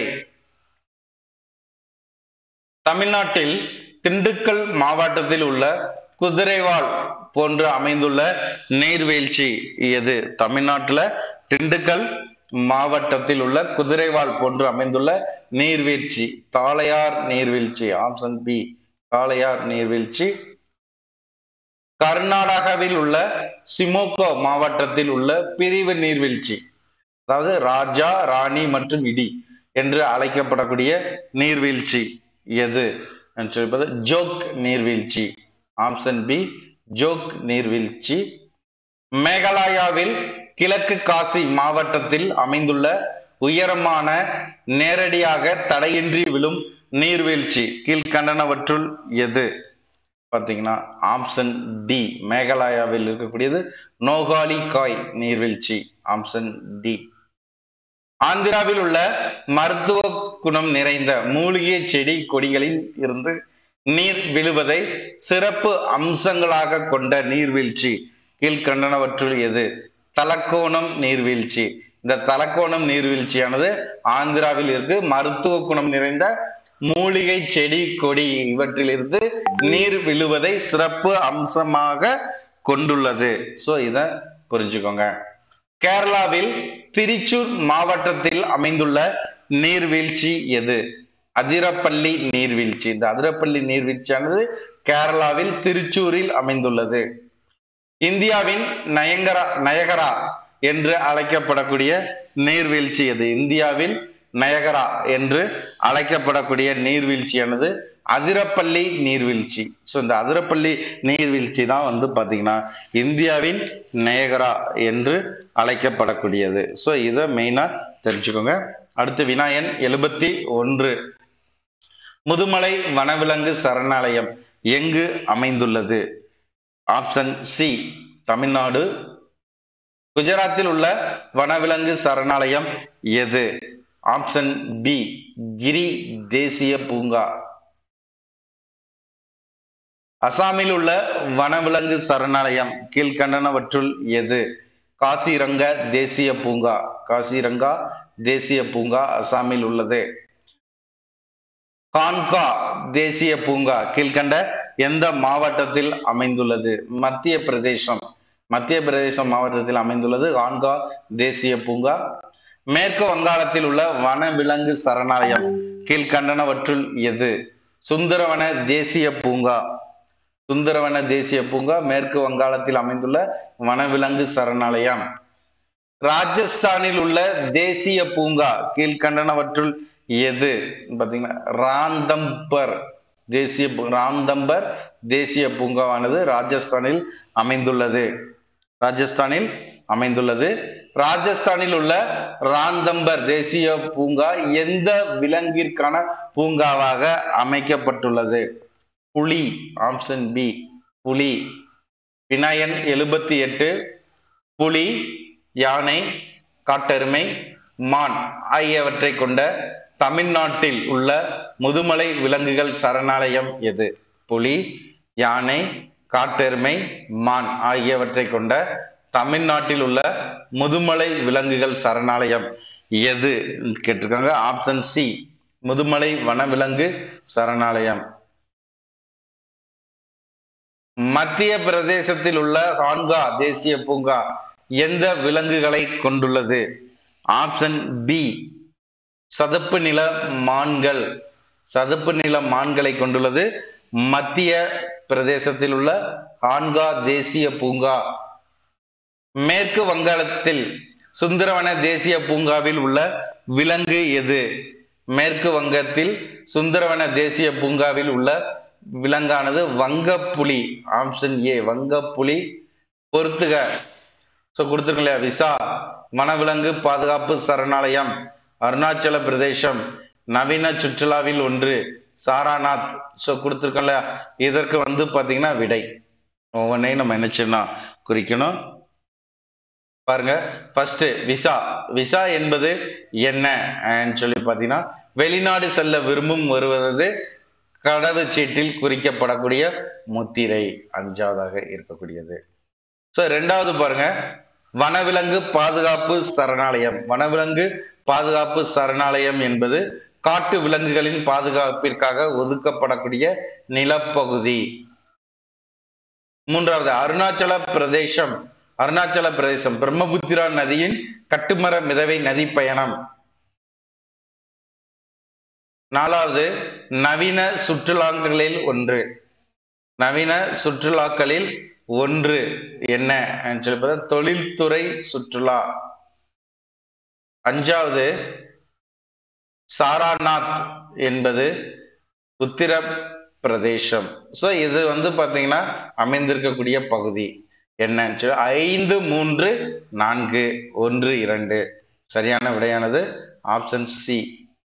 தமிழ்நாட்டில் திண்டுக்கல் மாவட்டத்தில் உள்ள குதிரைவால் போன்று அமைந்துள்ள நீர்வீழ்ச்சி எது தமிழ்நாட்டுல திண்டுக்கல் மாவட்டத்தில் உள்ள குதிரைவால் போன்று அமைந்துள்ள நீர்வீழ்ச்சி தாளையார் நீர்வீழ்ச்சி ஆப்ஷன் பி தாளையார் நீர்வீழ்ச்சி கர்நாடகாவில் உள்ள சிமோகோ மாவட்டத்தில் உள்ள பிரிவு நீர்வீழ்ச்சி அதாவது ராஜா ராணி மற்றும் இடி என்று அழைக்கப்படக்கூடிய நீர்வீழ்ச்சி எது என்று சொல்லிப்பது ஜோக் நீர்வீழ்ச்சி ஆப்ஷன் பி ஜோக் நீர்வீழ்ச்சி மேகாலயாவில் கிழக்கு காசி மாவட்டத்தில் அமைந்துள்ள உயரமான நேரடியாக தடையின்றி விழும் நீர்வீழ்ச்சி கீழ்கண்டனவற்றுள் எது பார்த்தீங்கன்னா ஆப்ஷன் டி மேகாலயாவில் இருக்கக்கூடியது நோகாலி காய் நீர்வீழ்ச்சி ஆப்ஷன் டி ஆந்திராவில் உள்ள மருத்துவ குணம் நிறைந்த மூலிகை செடி கொடிகளில் இருந்து நீர் விழுவதை சிறப்பு அம்சங்களாக கொண்ட நீர்வீழ்ச்சி கீழ்கண்டனவற்றுள் எது தலக்கோணம் நீர்வீழ்ச்சி இந்த தலக்கோணம் நீர்வீழ்ச்சியானது ஆந்திராவில் இருக்கு மருத்துவ குணம் நிறைந்த மூலிகை செடி கொடி இவற்றிலிருந்து நீர் விழுவதை சிறப்பு அம்சமாக கொண்டுள்ளது சோ இத புரிஞ்சுக்கோங்க கேரளாவில் திருச்சூர் மாவட்டத்தில் அமைந்துள்ள நீர்வீழ்ச்சி எது அதிரப்பள்ளி நீர்வீழ்ச்சி இந்த அதிரப்பள்ளி நீர்வீழ்ச்சியானது கேரளாவில் திருச்சூரில் அமைந்துள்ளது இந்தியாவின் நயங்கரா நயகரா என்று அழைக்கப்படக்கூடிய நீர்வீழ்ச்சி எது இந்தியாவில் நயகரா என்று அழைக்கப்படக்கூடிய நீர்வீழ்ச்சியானது அதிரப்பள்ளி நீர்வீழ்ச்சி ஸோ இந்த அதிரப்பள்ளி நீர்வீழ்ச்சி தான் வந்து பார்த்தீங்கன்னா இந்தியாவின் நயகரா என்று அழைக்கப்படக்கூடியது ஸோ இதை மெயினாக தெரிஞ்சுக்கோங்க அடுத்து வினாயன் எழுபத்தி ஒன்று முதுமலை வனவிலங்கு சரணாலயம் எங்கு அமைந்துள்ளது ஆப்ஷன் சி தமிழ்நாடு குஜராத்தில் உள்ள வனவிலங்கு சரணாலயம் எது ஆப்ஷன் பி கிரி தேசிய பூங்கா அசாமில் உள்ள வனவிலங்கு சரணாலயம் கீழ்கண்டனவற்றுள் எது காசிரங்க தேசிய பூங்கா காசிரங்கா தேசிய பூங்கா அசாமில் உள்ளது கான்கா தேசிய பூங்கா கீழ்கண்ட எந்த மாவட்டத்தில் அமைந்துள்ளது மத்திய பிரதேசம் மத்திய பிரதேசம் மாவட்டத்தில் அமைந்துள்ளது கான்கா தேசிய பூங்கா மேற்கு வங்காளத்தில் உள்ள வனவிலங்கு சரணாலயம் கீழ்கண்டனவற்றுள் எது சுந்தரவன தேசிய பூங்கா சுந்தரவன தேசிய பூங்கா மேற்கு வங்காளத்தில் அமைந்துள்ள வனவிலங்கு சரணாலயம் ராஜஸ்தானில் உள்ள தேசிய பூங்கா கீழ்கண்டனவற்றுள் எது பாத்தீங்கன்னா ராந்தம்பர் தேசிய பூ- ராந்தம்பர் தேசிய பூங்காவானது ராஜஸ்தானில் அமைந்துள்ளது ராஜஸ்தானில் அமைந்துள்ளது ராஜஸ்தானில் உள்ள ராந்தம்பர் தேசிய பூங்கா எந்த விலங்கிற்கான பூங்காவாக அமைக்கப்பட்டுள்ளது புலி ஆப்ஷன் பி புலி வினாயன் எழுபத்தி எட்டு புலி யானை காட்டெருமை மான் ஆகியவற்றை கொண்ட தமிழ்நாட்டில் உள்ள முதுமலை விலங்குகள் சரணாலயம் எது புலி யானை காட்டெருமை மான் ஆகியவற்றை கொண்ட தமிழ்நாட்டில் உள்ள முதுமலை விலங்குகள் சரணாலயம் எது கேட்டிருக்காங்க ஆப்ஷன் சி முதுமலை வனவிலங்கு சரணாலயம் மத்திய பிரதேசத்தில் உள்ள ஹான்கா தேசிய பூங்கா எந்த விலங்குகளை கொண்டுள்ளது ஆப்ஷன் பி சதுப்பு நில மான்கள் சதுப்பு நில மான்களை கொண்டுள்ளது மத்திய பிரதேசத்தில் உள்ள ஹான்கா தேசிய பூங்கா மேற்கு வங்காளத்தில் சுந்தரவன தேசிய பூங்காவில் உள்ள விலங்கு எது மேற்கு வங்கத்தில் சுந்தரவன தேசிய பூங்காவில் உள்ள விலங்கானது வங்கப்புலி ஆப்ஷன் ஏ வங்கப்புலி பொறுத்துக ஸோ கொடுத்துருக்கோம் இல்லையா விசா வனவிலங்கு பாதுகாப்பு சரணாலயம் அருணாச்சல பிரதேசம் நவீன சுற்றுலாவில் ஒன்று சாராநாத் ஸோ கொடுத்துருக்கோம் இல்லையா இதற்கு வந்து பார்த்தீங்கன்னா விடை ஒவ்வொன்றையும் நம்ம நினைச்சோம்னா குறிக்கணும் பாருங்க ஃபர்ஸ்ட் விசா விசா என்பது என்ன ன்னு சொல்லி பார்த்தீங்கன்னா வெளிநாடு செல்ல விரும்பும் வருவது கடவுச்சீட்டில் குறிக்கப்படக்கூடிய முத்திரை அஞ்சாவதாக இருக்கக்கூடியது ஸோ ரெண்டாவது பாருங்க வனவிலங்கு பாதுகாப்பு சரணாலயம் வனவிலங்கு பாதுகாப்பு சரணாலயம் என்பது காட்டு விலங்குகளின் பாதுகாப்பிற்காக ஒதுக்கப்படக்கூடிய நிலப்பகுதி மூன்றாவது அருணாச்சல பிரதேசம் அருணாச்சல பிரதேசம் பிரம்மபுத்திரா நதியின் கட்டுமர மிதவை நதி பயணம் நாலாவது நவீன சுற்றுலாக்களில் ஒன்று நவீன சுற்றுலாக்களில் ஒன்று என்ன ன்னு சொல்லி பார்த்தா தொழில்துறை சுற்றுலா அஞ்சாவது சாராநாத் என்பது உத்திர பிரதேசம் ஸோ இது வந்து பார்த்தீங்கன்னா அமைந்திருக்கக்கூடிய பகுதி என்னன்னு சொல்லி ஐந்து மூன்று நான்கு ஒன்று இரண்டு சரியான விடையானது ஆப்ஷன் சி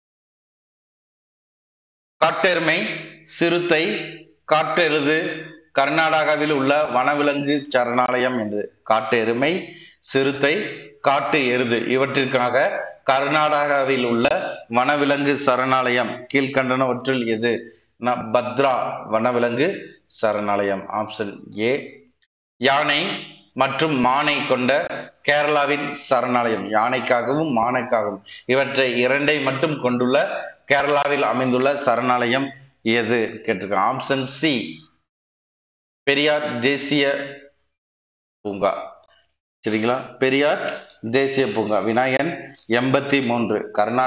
காட்டெருமை சிறுத்தை காட்டெருது கர்நாடகாவில் உள்ள வனவிலங்கு சரணாலயம் என்று காட்டு எருமை சிறுத்தை காட்டு எருது இவற்றிற்காக கர்நாடகாவில் உள்ள வனவிலங்கு சரணாலயம் கீழ்கண்டனவற்றில் எது ந- பத்ரா வனவிலங்கு சரணாலயம் ஆப்ஷன் ஏ யானை மற்றும் மானை கொண்ட கேரளாவின் சரணாலயம் யானைக்காகவும் மானைக்காகவும் இவற்றை இரண்டை மட்டும் கொண்டுள்ள கேரளாவில் அமைந்துள்ள சரணாலயம் எது கேட்டிருக்காங்க ஆப்ஷன் சி பெரியார் தேசிய பூங்கா சரிங்களா பெரியார் தேசிய பூங்கா விநாயகன் எண்பத்தி மூன்று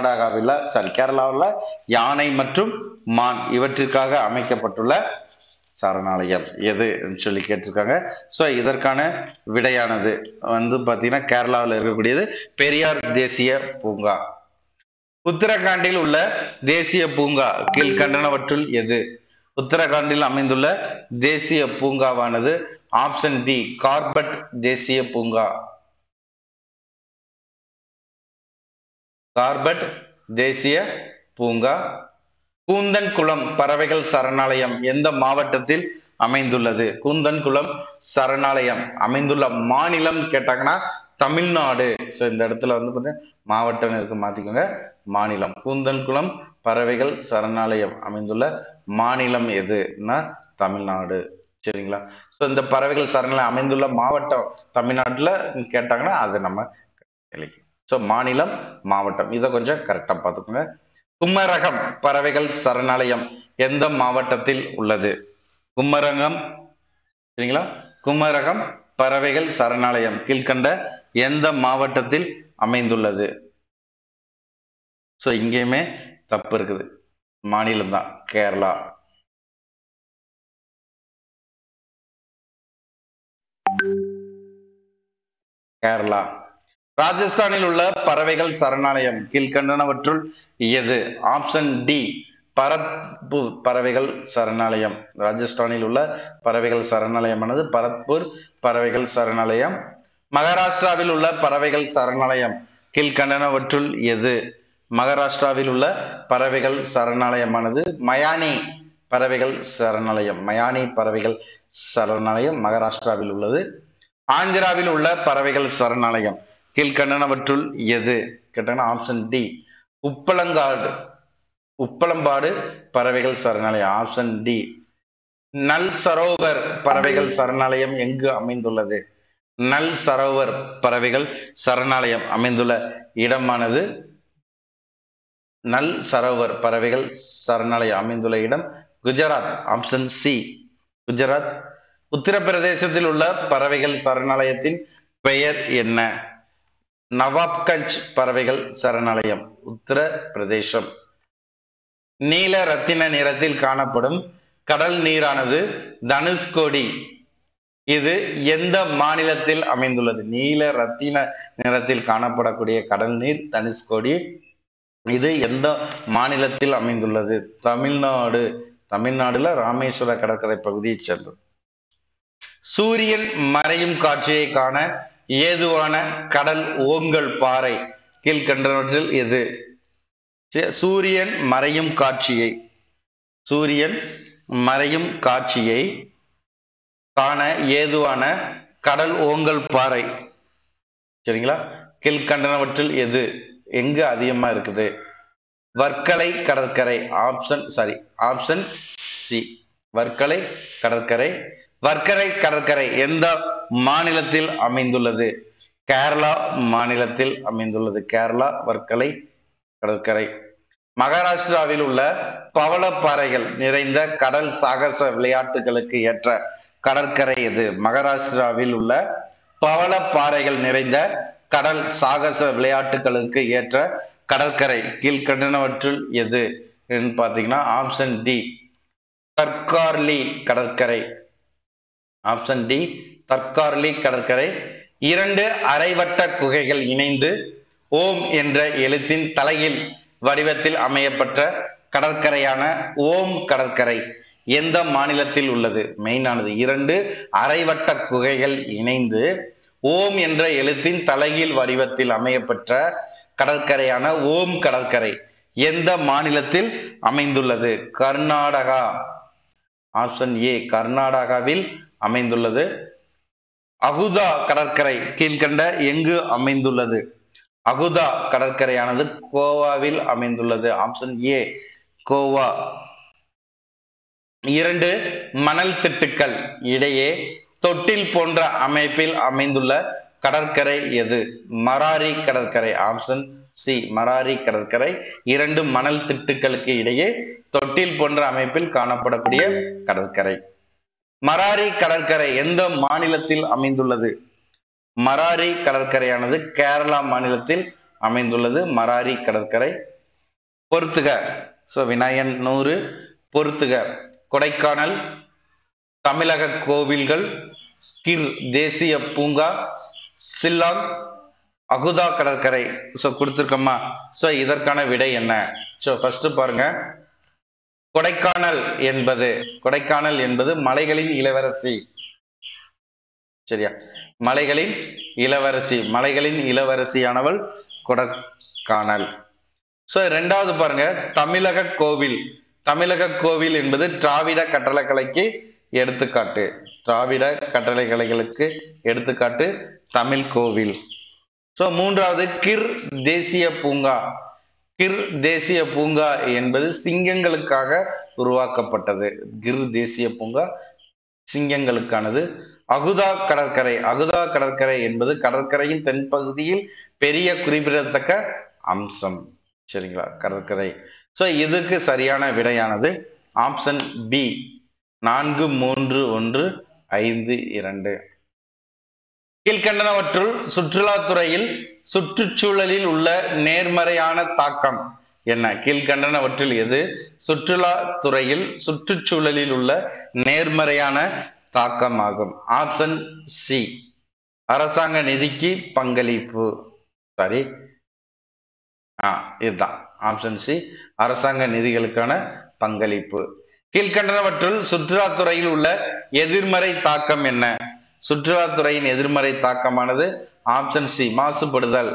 கர்நாடகாவில் சாரி கேரளாவில் யானை மற்றும் மான் இவற்றிற்காக அமைக்கப்பட்டுள்ள சரணாலயம் எது சொல்லி கேட்டிருக்காங்க ஸோ இதற்கான விடையானது வந்து பார்த்தீங்கன்னா கேரளாவில் இருக்கக்கூடியது பெரியார் தேசிய பூங்கா உத்தரகாண்டில் உள்ள தேசிய பூங்கா கீழ்கண்டனவற்றுள் எது உத்தரகாண்டில் அமைந்துள்ள தேசிய பூங்காவானது ஆப்ஷன் டி கார்பட் தேசிய பூங்கா கார்பட் தேசிய பூங்கா கூந்தன் குளம் பறவைகள் சரணாலயம் எந்த மாவட்டத்தில் அமைந்துள்ளது கூந்தன் குளம் சரணாலயம் அமைந்துள்ள மாநிலம் கேட்டாங்கன்னா தமிழ்நாடு ஸோ இந்த இடத்துல வந்து பார்த்தீங்கன்னா மாவட்டம் இருக்கு மாத்திக்கோங்க மாநிலம் கூந்தன் குளம் பறவைகள் சரணாலயம் அமைந்துள்ள மாநிலம் எதுன்னா தமிழ்நாடு சரிங்களா ஸோ இந்த பறவைகள் சரணாலயம் அமைந்துள்ள மாவட்டம் தமிழ்நாட்டில் கேட்டாங்கன்னா அது நம்ம ஸோ மாநிலம் மாவட்டம் இதை கொஞ்சம் கரெக்டாக பார்த்துக்கோங்க குமரகம் பறவைகள் சரணாலயம் எந்த மாவட்டத்தில் உள்ளது குமரகம் சரிங்களா குமரகம் பறவைகள் சரணாலயம் கீழ்கண்ட எந்த மாவட்டத்தில் அமைந்துள்ளது ஸோ இங்கேயுமே தப்பு இருக்குது மாநிலம் தான் கேரளா கேரளா ராஜஸ்தானில் உள்ள பறவைகள் சரணாலயம் கீழ்கண்டனவற்றுள் எது ஆப்ஷன் டி பரத்பூர் பறவைகள் சரணாலயம் ராஜஸ்தானில் உள்ள பறவைகள் சரணாலயமானது பரத்பூர் பறவைகள் சரணாலயம் மகாராஷ்டிராவில் உள்ள பறவைகள் சரணாலயம் கீழ்கண்டனவற்றுள் எது மகாராஷ்டிராவில் உள்ள பறவைகள் சரணாலயமானது மயானி பறவைகள் சரணாலயம் மயானி பறவைகள் சரணாலயம் மகாராஷ்டிராவில் உள்ளது ஆந்திராவில் உள்ள பறவைகள் சரணாலயம் கீழ்கண்டனவற்றுள் எது கேட்டாங்கன்னா ஆப்ஷன் டி உப்பளங்காடு உப்பளம்பாடு பறவைகள் சரணாலயம் ஆப்ஷன் டி நல் சரோவர் பறவைகள் சரணாலயம் எங்கு அமைந்துள்ளது நல் சரோவர் பறவைகள் சரணாலயம் அமைந்துள்ள இடமானது நல் சரோவர் பறவைகள் சரணாலயம் அமைந்துள்ள இடம் குஜராத் ஆப்ஷன் சி குஜராத் உத்தரப்பிரதேசத்தில் உள்ள பறவைகள் சரணாலயத்தின் பெயர் என்ன நவாப்கஞ்ச் பறவைகள் சரணாலயம் உத்தரப்பிரதேசம் நீல ரத்தின நிறத்தில் காணப்படும் கடல் நீரானது தனுஷ்கோடி இது எந்த மாநிலத்தில் அமைந்துள்ளது நீல ரத்தின நிறத்தில் காணப்படக்கூடிய கடல் நீர் தனுஷ்கோடி இது எந்த மாநிலத்தில் அமைந்துள்ளது தமிழ்நாடு தமிழ்நாடுல ராமேஸ்வர கடற்கரை பகுதியைச் சேர்ந்தது சூரியன் மறையும் காட்சியை காண ஏதுவான கடல் ஓங்கல் பாறை கீழ்கண்டவற்றில் எது சூரியன் மறையும் காட்சியை சூரியன் மறையும் காட்சியை காண ஏதுவான கடல் ஓங்கல் பாறை சரிங்களா கீழ்கண்டனவற்றில் எது எங்கு அதிகமா இருக்குது வர்க்கலை கடற்கரை option sorry option C Varkala கடற்கரை வர்க்கரை கடற்கரை எந்த மாநிலத்தில் அமைந்துள்ளது கேரளா மாநிலத்தில் அமைந்துள்ளது கேரளா வர்க்கலை கடற்கரை மகாராஷ்டிராவில் உள்ள பவளப்பாறைகள் நிறைந்த கடல் சாகச விளையாட்டுகளுக்கு ஏற்ற கடற்கரை எது மகாராஷ்டிராவில் உள்ள பவளப்பாறைகள் நிறைந்த கடல் சாகச விளையாட்டுகளுக்கு ஏற்ற கடற்கரை கீழ்கண்டனவற்றுள் எது பார்த்தீங்கன்னா ஆப்ஷன் டி தற்கார்லி கடற்கரை ஆப்ஷன் டி தற்கார்லி கடற்கரை இரண்டு அரைவட்ட குகைகள் இணைந்து ஓம் என்ற எழுத்தின் தலையில் வடிவத்தில் அமையப்பட்ட கடற்கரையான ஓம் கடற்கரை எந்த மாநிலத்தில் உள்ளது மெயினானது இரண்டு அரைவட்ட குகைகள் இணைந்து ஓம் என்ற எழுத்தின் தலைகீழ் வடிவத்தில் அமையப்பட்ட கடற்கரையான ஓம் கடற்கரை எந்த மாநிலத்தில் அமைந்துள்ளது கர்நாடகா ஆப்ஷன் ஏ கர்நாடகாவில் அமைந்துள்ளது அகுதா கடற்கரை கீழ்கண்ட எங்கு அமைந்துள்ளது அகுதா கடற்கரையானது கோவாவில் அமைந்துள்ளது ஆப்ஷன் ஏ கோவா இரண்டு மணல் திட்டுக்கள் இடையே தொட்டில் போன்ற அமைப்பில் அமைந்துள்ள கடற்கரை எது மராரி கடற்கரை ஆப்ஷன் சி மராரி கடற்கரை இரண்டு மணல் திட்டுக்களுக்கு இடையே தொட்டில் போன்ற அமைப்பில் காணப்படக்கூடிய கடற்கரை மராரி கடற்கரை எந்த மாநிலத்தில் அமைந்துள்ளது மராரி கடற்கரையானது கேரளா மாநிலத்தில் அமைந்துள்ளது மராரி கடற்கரை பொறுத்துக ஸோ விநாயகன் நூறு பொறுத்துக கொடைக்கானல் தமிழக கோவில்கள் கிர் தேசிய பூங்கா சில்லாங் அகுதா கடற்கரை ஸோ கொடுத்துருக்கோமா ஸோ இதற்கான விடை என்ன ஸோ ஃபர்ஸ்ட் பாருங்க கொடைக்கானல் என்பது கொடைக்கானல் என்பது மலைகளின் இளவரசி சரியா மலைகளின் இளவரசி மலைகளின் இளவரசியானவள் கொடைக்கானல் ஸோ ரெண்டாவது பாருங்க தமிழக கோவில் தமிழக கோவில் என்பது திராவிட கட்டளக்கலைக்கு எடுத்துக்காட்டு திராவிட கட்டளைக்கலைகளுக்கு எடுத்துக்காட்டு தமிழ் கோவில் ஸோ மூன்றாவது கிர் தேசிய பூங்கா கிர் தேசிய பூங்கா என்பது சிங்கங்களுக்காக உருவாக்கப்பட்டது கிர் தேசிய பூங்கா சிங்கங்களுக்கானது அகுதா கடற்கரை அகுதா கடற்கரை என்பது கடற்கரையின் தென்பகுதியில் பெரிய குறிப்பிடத்தக்க அம்சம் சரிங்களா கடற்கரை ஸோ இதுக்கு சரியான விடையானது ஆப்ஷன் பி நான்கு மூன்று ஒன்று ஐந்து இரண்டு கீழ்கண்டனவற்றுள் சுற்றுலாத்துறையில் சுற்றுச்சூழலில் உள்ள நேர்மறையான தாக்கம் என்ன கீழ்கண்டனவற்றில் எது சுற்றுலாத்துறையில் சுற்றுச்சூழலில் உள்ள நேர்மறையான தாக்கம் ஆகும் ஆப்ஷன் சி அரசாங்க நிதிக்கு பங்களிப்பு சாரி ஆ இதுதான் ஆப்ஷன் சி அரசாங்க நிதிகளுக்கான பங்களிப்பு கீழ்கண்டனவற்றுள் சுற்றுலாத்துறையில் உள்ள எதிர்மறை தாக்கம் என்ன சுற்றுலாத்துறையின் எதிர்மறை தாக்கமானது ஆப்ஷன் சி மாசுபடுதல்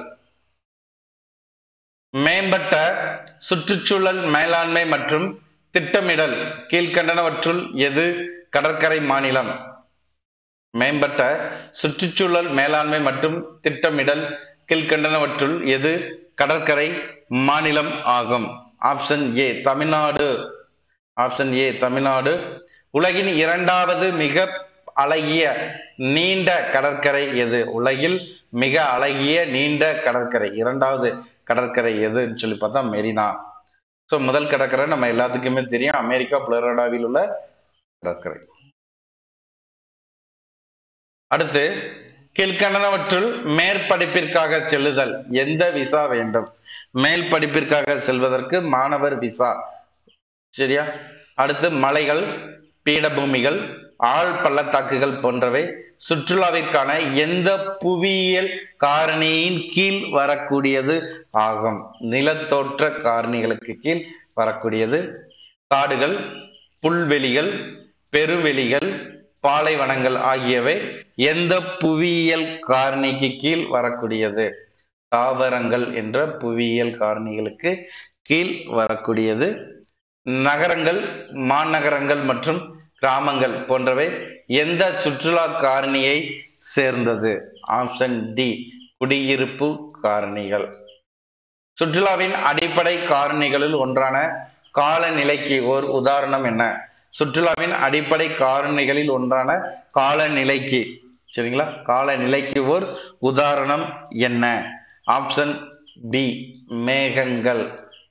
மேம்பட்ட சுற்றுச்சூழல் மேலாண்மை மற்றும் திட்டமிடல் கீழ்கண்டனவற்றுள் எது கடற்கரை மாநிலம் மேம்பட்ட சுற்றுச்சூழல் மேலாண்மை மற்றும் திட்டமிடல் கீழ்கண்டனவற்றுள் எது கடற்கரை மாநிலம் ஆகும் option A Tamil Nadu option A Tamil Nadu உலகின் இரண்டாவது மிக அழகிய நீண்ட கடற்கரை எது உலகில் மிக அழகிய நீண்ட கடற்கரை இரண்டாவது கடற்கரை எதுன்னு சொல்லி பார்த்தா மெரினா ஸோ முதல் கடற்கரை நம்ம எல்லாத்துக்குமே தெரியும் அமெரிக்கா புளோரிடாவில் உள்ள கடற்கரை அடுத்து கீழ்கண்டனவற்றுள் மேற்படிப்பிற்காக செல்லுதல் எந்த விசா வேண்டும் மேல் படிப்பிற்காக செல்வதற்கு மாணவர் விசா சரியா அடுத்து மலைகள் பீடபூமிகள் ஆழ் பள்ளத்தாக்குகள் போன்றவை சுற்றுலாவிற்கான எந்த புவியியல் காரணியின் கீழ் வரக்கூடியது ஆகும் நிலத்தோற்ற காரணிகளுக்கு கீழ் வரக்கூடியது காடுகள் புல்வெளிகள் பெருவெளிகள் பாலைவனங்கள் ஆகியவை எந்த புவியியல் காரணிக்கு கீழ் வரக்கூடியது தாவரங்கள் என்ற புவியியல் காரணிகளுக்கு கீழ் வரக்கூடியது நகரங்கள் மாநகரங்கள் மற்றும் கிராமங்கள் போன்றவை எந்த சுற்றுலா காரணியை சேர்ந்தது ஆப்ஷன் டி குடியிருப்பு காரணிகள் சுற்றுலாவின் அடிப்படை காரணிகளில் ஒன்றான காலநிலைக்கு ஓர் உதாரணம் என்ன சுற்றுலாவின் அடிப்படை காரணிகளில் ஒன்றான காலநிலைக்கு சரிங்களா காலநிலைக்கு ஓர் உதாரணம் என்ன ஆப்ஷன் பி மேகங்கள்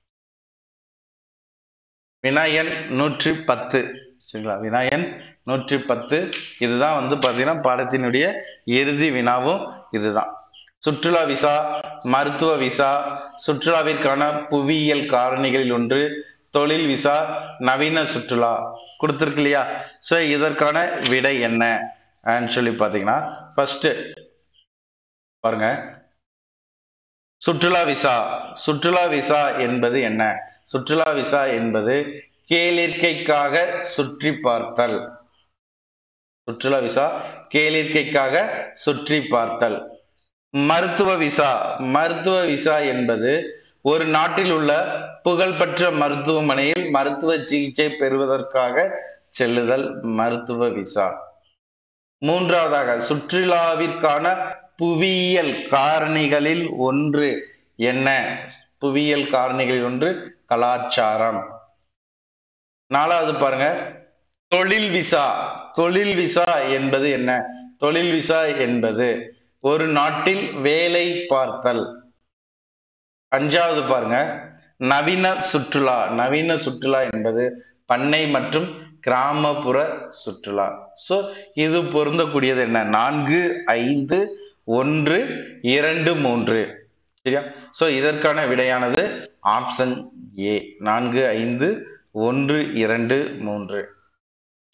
வினாயன் நூற்றி பத்து சரிங்களா வினாயன் நூற்றி பத்து இதுதான் வந்து பார்த்தீங்கன்னா பாடத்தினுடைய இறுதி வினாவும் இதுதான் சுற்றுலா விசா மருத்துவ விசா சுற்றுலாவிற்கான புவியியல் காரணிகளில் ஒன்று தொழில் விசா நவீன சுற்றுலா கொடுத்துருக்கு இல்லையா ஸோ இதற்கான விடை என்ன சொல்லி பார்த்தீங்கன்னா ஃபர்ஸ்ட் பாருங்க சுற்றுலா விசா சுற்றுலா விசா என்பது என்ன சுற்றுலா விசா என்பது கேளிர்க்கைக்காக சுற்றி பார்த்தல் சுற்றுலா விசா கேளிர்க்கைக்காக சுற்றி பார்த்தல் மருத்துவ விசா மருத்துவ விசா என்பது ஒரு நாட்டில் உள்ள புகழ்பெற்ற மருத்துவமனையில் மருத்துவ சிகிச்சை பெறுவதற்காக செல்லுதல் மருத்துவ விசா மூன்றாவதாக சுற்றுலாவிற்கான புவியியல் காரணிகளில் ஒன்று என்ன புவியியல் காரணிகளில் ஒன்று கலாச்சாரம் நாலாவது பாருங்க தொழில் விசா தொழில் விசா என்பது என்ன தொழில் விசா என்பது ஒரு நாட்டில் வேலை பார்த்தல் அஞ்சாவது பாருங்க நவீன சுற்றுலா நவீன சுற்றுலா என்பது பண்ணை மற்றும் கிராமப்புற சுற்றுலா ஸோ இது பொருந்தக்கூடியது என்ன நான்கு ஐந்து ஒன்று இரண்டு மூன்று சரியா ஸோ இதற்கான விடையானது ஆப்ஷன் ஏ நான்கு ஐந்து ஒன்று இரண்டு மூன்று ஸோ இது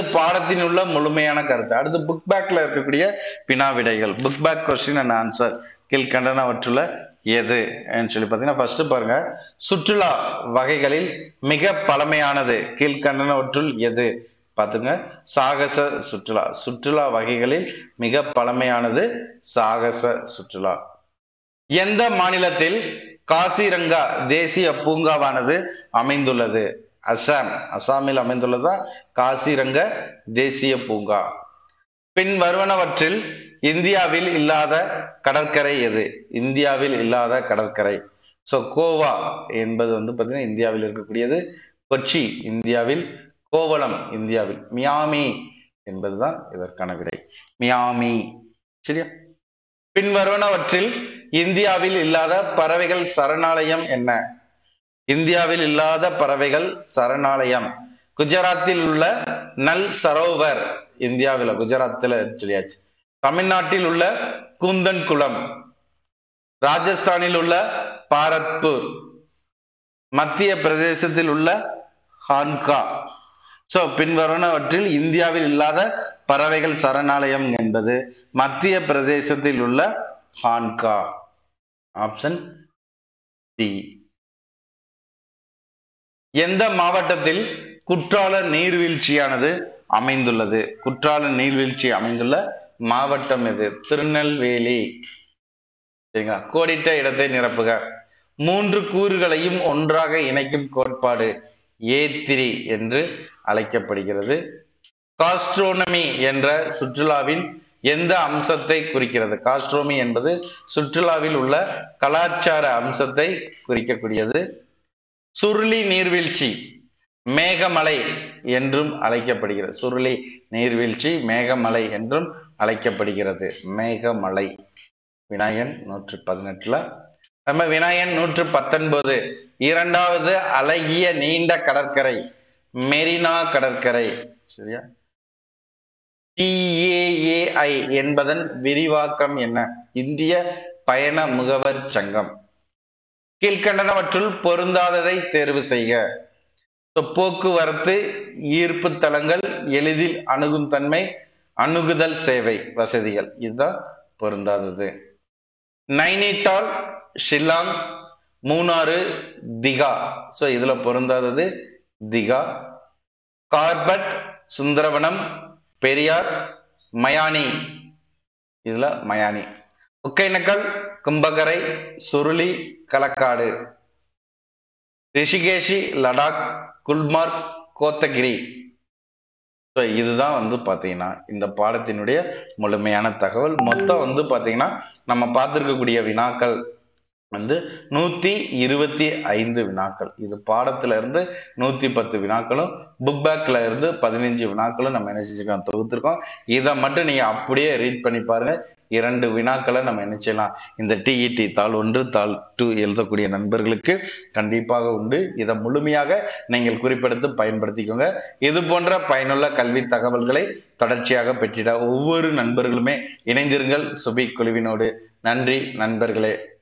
பாடத்தின் உள்ள முழுமையான கருத்து அடுத்து புக் பேக்ல இருக்கக்கூடிய வினா விடைகள் book back question and answer கீழ்கண்டனவற்றுள்ள எது சொல்லி பார்த்தீங்கன்னா ஃபர்ஸ்ட் பாருங்க சுற்றுலா வகைகளில் மிக பழமையானது கீழ்கண்டனவற்றுள் எது பார்த்துங்க சாகச சுற்றுலா சுற்றுலா வகைகளில் மிக பழமையானது சாகச சுற்றுலா எந்த மாநிலத்தில் காசிரங்கா தேசிய பூங்காவானது அமைந்துள்ளது அசாம் அசாமில் அமைந்துள்ளதா காசிரங்க தேசிய பூங்கா பின் வருவனவற்றில் இந்தியாவில் இல்லாத கடற்கரை எது இந்தியாவில் இல்லாத கடற்கரை ஸோ கோவா என்பது வந்து பார்த்தீங்கன்னா இந்தியாவில் இருக்கக்கூடியது கொச்சி இந்தியாவில் கோவளம் இந்தியாவில் மியாமி என்பதுதான் இதற்கான விடை மியாமி சரியா பின்வருவனவற்றில் இந்தியாவில் இல்லாத பறவைகள் சரணாலயம் என்ன இந்தியாவில் இல்லாத பறவைகள் சரணாலயம் குஜராத்தில் உள்ள நல் சரோவர் இந்தியாவில் குஜராத்தில் சொல்லியாச்சு தமிழ்நாட்டில் உள்ள குந்தன் குளம் ராஜஸ்தானில் உள்ள பாரத்பூர் மத்திய பிரதேசத்தில் உள்ள ஹான்கா சோ பின்வருவனவற்றில் இந்தியாவில் இல்லாத பறவைகள் சரணாலயம் என்பது மத்திய பிரதேசத்தில் உள்ள ஹான்கா ஆப்ஷன் டி எந்த மாவட்டத்தில் குற்றால நீர்வீழ்ச்சியானது அமைந்துள்ளது குற்றால நீர்வீழ்ச்சி அமைந்துள்ள மாவட்டம் எது திருநெல்வேலி சரிங்களா கோடிட்ட இடத்தை நிரப்புக மூன்று கூறுகளையும் ஒன்றாக இணைக்கும் கோட்பாடு ஏத்திரி என்று அழைக்கப்படுகிறது காஸ்ட்ரோனமி என்ற சுற்றுலாவின் எந்த அம்சத்தை குறிக்கிறது காஸ்ட்ரோமி என்பது சுற்றுலாவில் உள்ள கலாச்சார அம்சத்தை குறிக்கக்கூடியது சுருளி நீர்வீழ்ச்சி மேகமலை என்றும் அழைக்கப்படுகிறது சுருளி நீர்வீழ்ச்சி மேகமலை என்றும் அழைக்கப்படுகிறது மேகமலை விநாயகன் நூற்று பதினெட்டுல நம்ம விநாயகன் நூற்று பத்தொன்பது இரண்டாவது அழகிய நீண்ட கடற்கரை மெரினா கடற்கரை சரியா டிஏஏஐ என்பதன் விரிவாக்கம் என்ன இந்திய பயண முகவர் சங்கம் கீழ்கண்டனவற்றுள் பொருந்தாததை தேர்வு செய்க So, போக்குவரத்து ஈர்ப்பு தலங்கள் எளிதில் அணுகும் தன்மை அணுகுதல் சேவை வசதிகள் இதுதான் பொருந்தாதது நைனிடால் ஷில்லாங் மூணாறு திகா ஸோ இதுல பொருந்தாதது திகா கார்பட் சுந்தரவனம் பெரியார் மயானி இதுல மயானி ஒக்கைநக்கல் கும்பகரை சுருளி களக்காடு ரிஷிகேஷி லடாக் குல்மார்க் கோத்தகிரி ஸோ இதுதான் வந்து பார்த்தீங்கன்னா இந்த பாடத்தினுடைய முழுமையான தகவல் மொத்தம் வந்து பார்த்தீங்கன்னா நம்ம பார்த்துருக்கக்கூடிய வினாக்கள் வந்து நூத்தி இருபத்தி ஐந்து வினாக்கள் இது பாடத்துல இருந்து நூத்தி பத்து வினாக்களும் புக் பேக்ல இருந்து பதினஞ்சு வினாக்களும் நம்ம என்ன செஞ்சுக்கோம் தொகுத்திருக்கோம் இதை மட்டும் நீங்க அப்படியே ரீட் பண்ணி பாருங்க இரண்டு வினாக்களை நம்ம என்ன செய்யலாம் இந்த டிஇடி தாள் ஒன்று தாள் டூ எழுதக்கூடிய நண்பர்களுக்கு கண்டிப்பாக உண்டு இதை முழுமையாக நீங்கள் குறிப்பெடுத்து பயன்படுத்திக்கோங்க இது போன்ற பயனுள்ள கல்வி தகவல்களை தொடர்ச்சியாக பெற்றிட ஒவ்வொரு நண்பர்களுமே இணைந்திருங்கள் சுபி குழுவினோடு நன்றி நண்பர்களே